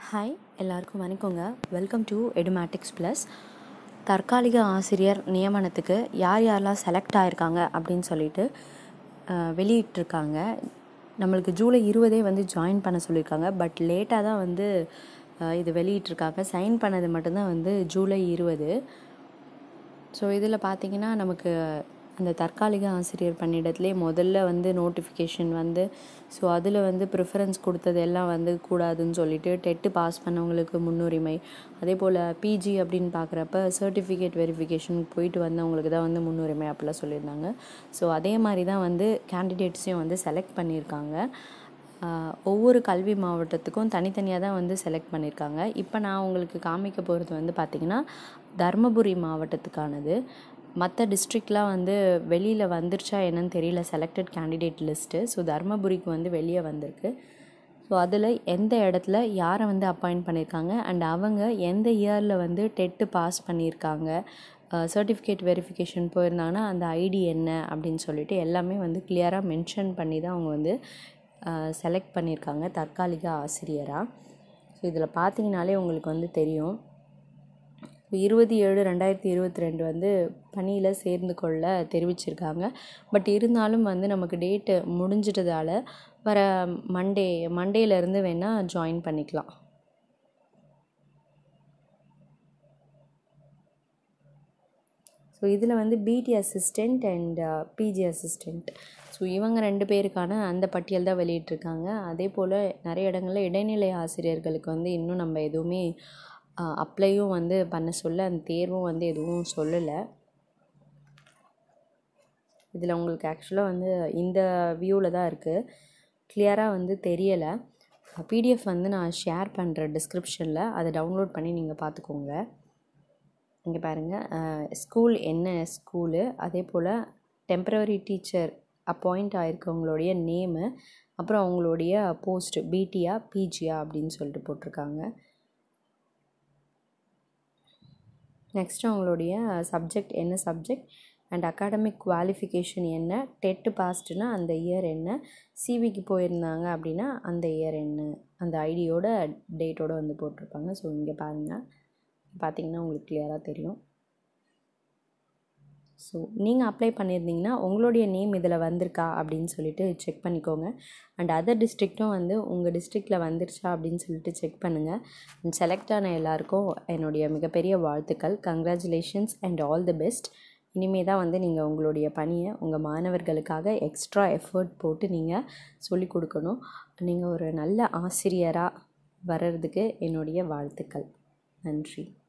hi எல்லாருக்கும் வணக்கங்க welcome to Edumatics plus தற்காலிக ஆசிரியர் நியமனத்துக்கு யார் யாரெல்லாம் செலக்ட் ஆகிருக்காங்க அப்படின்னு சொல்லிட்டு அஹ், வெளியிட்டிருக்காங்க நம்மளுக்கு ஜூலை இருபதே வந்து ஜாயின் பண்ண சொல்லியிருக்காங்க பட் லேட்டாக தான் வந்து அஹ், இது வெளியிட்டிருக்காங்க சைன் பண்ணது மட்டும்தான் வந்து ஜூலை இருபது ஸோ இதில் பார்த்தீங்கன்னா நமக்கு அந்த தற்காலிக ஆசிரியர் பணியிடத்துலேயே முதல்ல வந்து நோட்டிஃபிகேஷன் வந்து ஸோ அதில் வந்து ப்ரிஃபரன்ஸ் கொடுத்தது எல்லாம் வந்து கூடாதுன்னு சொல்லிட்டு டெட்டு பாஸ் பண்ணவங்களுக்கு முன்னுரிமை அதே போல் பிஜி அப்படின்னு பார்க்குறப்ப சர்டிஃபிகேட் வெரிஃபிகேஷன் போயிட்டு வந்தவங்களுக்கு தான் வந்து முன்னுரிமை அப்படிலாம் சொல்லியிருந்தாங்க ஸோ அதே மாதிரி தான் வந்து கேண்டிடேட்ஸையும் வந்து செலக்ட் பண்ணியிருக்காங்க ஆஹ் ஒவ்வொரு கல்வி மாவட்டத்துக்கும் தனித்தனியாக தான் வந்து செலக்ட் பண்ணியிருக்காங்க இப்போ நான் உங்களுக்கு காமிக்க போகிறது வந்து பார்த்திங்கன்னா தருமபுரி மாவட்டத்துக்கானது மற்ற டிஸ்ட்ரிக்ட்லாம் வந்து வெளியில் வந்துருச்சா என்னன்னு தெரியல செலக்டட் கேண்டிடேட் லிஸ்ட்டு ஸோ தருமபுரிக்கு வந்து வெளியே வந்திருக்கு ஸோ அதில் எந்த இடத்துல யாரை வந்து அப்பாயிண்ட் பண்ணியிருக்காங்க அண்ட் அவங்க எந்த இயரில் வந்து டெட்டு பாஸ் பண்ணியிருக்காங்க சர்டிஃபிகேட் வெரிஃபிகேஷன் போயிருந்தாங்கன்னா அந்த ஐடி என்ன அப்படின்னு சொல்லிட்டு எல்லாமே வந்து கிளியராக மென்ஷன் பண்ணி தான் அவங்க வந்து செலக்ட் பண்ணியிருக்காங்க தற்காலிக ஆசிரியராக ஸோ இதில் பார்த்தீங்கனாலே உங்களுக்கு வந்து தெரியும் இருபது ஏழு ரெண்டாயிரத்தி இருபத்தி ரெண்டு வந்து பணியில் சேர்ந்து கொள்ள தெரிவிச்சிருக்காங்க பட் இருந்தாலும் வந்து நமக்கு டேட்டு முடிஞ்சிட்டதால வர மண்டே மண்டேலேருந்து வேணால் ஜாயின் பண்ணிக்கலாம் ஸோ இதில் வந்து BT assistant and PG assistant so இவங்க ரெண்டு பேருக்கான அந்த பட்டியல் தான் வெளியிட்டிருக்காங்க அதே போல் நிறைய இடங்களில் இடைநிலை ஆசிரியர்களுக்கு வந்து இன்னும் நம்ம எதுவுமே அப்ளையும் வந்து பண்ண சொல்ல அந்த தேர்வும் வந்து எதுவும் சொல்லலை இதில் உங்களுக்கு ஆக்சுவலாக வந்து இந்த வியூவில் தான் இருக்குது கிளியராக வந்து தெரியலை பிடிஎஃப் வந்து நான் ஷேர் பண்ணுறேன் டிஸ்கிரிப்ஷனில் அதை டவுன்லோட் பண்ணி நீங்கள் பார்த்துக்கோங்க இங்கே பாருங்கள் ஸ்கூல் என்ன ஸ்கூலு அதே போல் டெம்ப்ரவரி டீச்சர் அப்பாயிண்ட் ஆயிருக்கவங்களுடைய நேமு அப்புறம் அவங்களுடைய போஸ்ட் பிடியா பிஜியா அப்படின்னு சொல்லிட்டு போட்டிருக்காங்க நெக்ஸ்ட் அவங்களுடைய சப்ஜெக்ட் என்ன சப்ஜெக்ட் அண்ட் அகாடமிக் குவாலிஃபிகேஷன் என்ன டெட்டு பாஸ்ட்னா அந்த இயர் என்ன சிவிக்கு போயிருந்தாங்க அப்படின்னா அந்த இயர் என்ன அந்த ஐடியோட டேட்டோட வந்து போட்டிருப்பாங்க ஸோ இங்கே பாருங்கள் பார்த்தீங்கன்னா உங்களுக்கு கிளியராக தெரியும் ஸோ நீங்கள் அப்ளை பண்ணியிருந்தீங்கன்னா உங்களுடைய நேம் இதில் வந்திருக்கா அப்படின்னு சொல்லிட்டு செக் பண்ணிக்கோங்க அண்ட் அதர் டிஸ்ட்ரிக்ட்டும் வந்து உங்கள் டிஸ்ட்ரிக்டில் வந்துருச்சா அப்படின்னு சொல்லிட்டு செக் பண்ணுங்கள் அண்ட் செலக்ட் ஆன எல்லாருக்கும் என்னுடைய மிகப்பெரிய வாழ்த்துக்கள் congratulations and all the best இனிமே தான் வந்து நீங்கள் உங்களுடைய பணியை உங்கள் மாணவர்களுக்காக எக்ஸ்ட்ரா எஃபர்ட் போட்டு நீங்கள் சொல்லிக் கொடுக்கணும் நீங்கள் ஒரு நல்ல ஆசிரியராக வர்றதுக்கு என்னுடைய வாழ்த்துக்கள் நன்றி